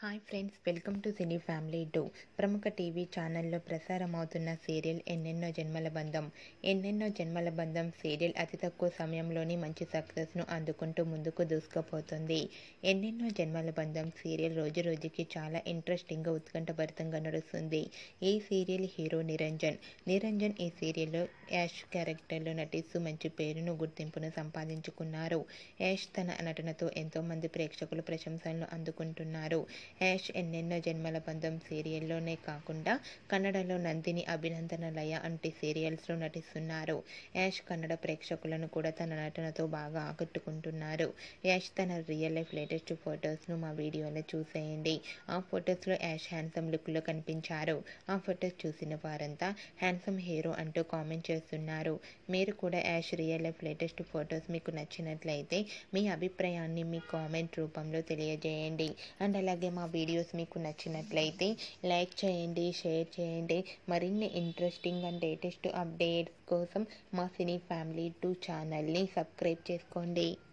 hi friends welcome to cine family two ప్రముఖ TV ఛానల్లో ప్రసారం అవుతున్న సీరియల్ ఎన్నెన్నో జన్మల బంధం ఎన్నెన్నో జన్మల బంధం సీరియల్ అతి తక్కువ సమయంలోనే మంచి సక్సెస్ను అందుకుంటూ ముందుకు దూసుకుపోతుంది ఎన్నెన్నో జన్మల బంధం సీరియల్ రోజు రోజుకి చాలా ఇంట్రెస్టింగ్గా ఉత్కంఠభరితంగా నడుస్తుంది ఈ సీరియల్ హీరో నిరంజన్ నిరంజన్ ఈ సీరియల్లో యాష్ క్యారెక్టర్లో నటిస్తూ మంచి పేరును గుర్తింపును సంపాదించుకున్నారు యాష్ తన నటనతో ఎంతోమంది ప్రేక్షకులు ప్రశంసలను అందుకుంటున్నారు యాష్ ఎన్నెన్నో జన్మల బంధం సీరియల్లోనే కాకుండా కన్నడలో నందిని అభినందన లయ వంటి సీరియల్స్లో నటిస్తున్నారు యాష్ కన్నడ ప్రేక్షకులను కూడా తన నటనతో బాగా ఆకట్టుకుంటున్నారు యాష్ తన రియల్ లైఫ్ లేటెస్ట్ ఫొటోస్ను మా వీడియోలో చూసేయండి ఆ ఫొటోస్లో యాష్ హ్యాండ్సమ్ లుక్లో కనిపించారు ఆ ఫొటోస్ చూసిన వారంతా హ్యాండ్సమ్ హీరో అంటూ కామెంట్ చేస్తున్నారు మీరు కూడా Yash real life latest photos మీకు నచ్చినట్లయితే మీ అభిప్రాయాన్ని మీ కామెంట్ రూపంలో తెలియజేయండి అండ్ అలాగే మా వీడియోస్ మీకు నచ్చినట్లయితే లైక్ చేయండి షేర్ చేయండి మరిన్ని ఇంట్రెస్టింగ్ అండ్ లేటెస్ట్ అప్డేట్స్ కోసం మా సినీ ఫ్యామిలీ టూ ఛానల్ని సబ్స్క్రైబ్ చేసుకోండి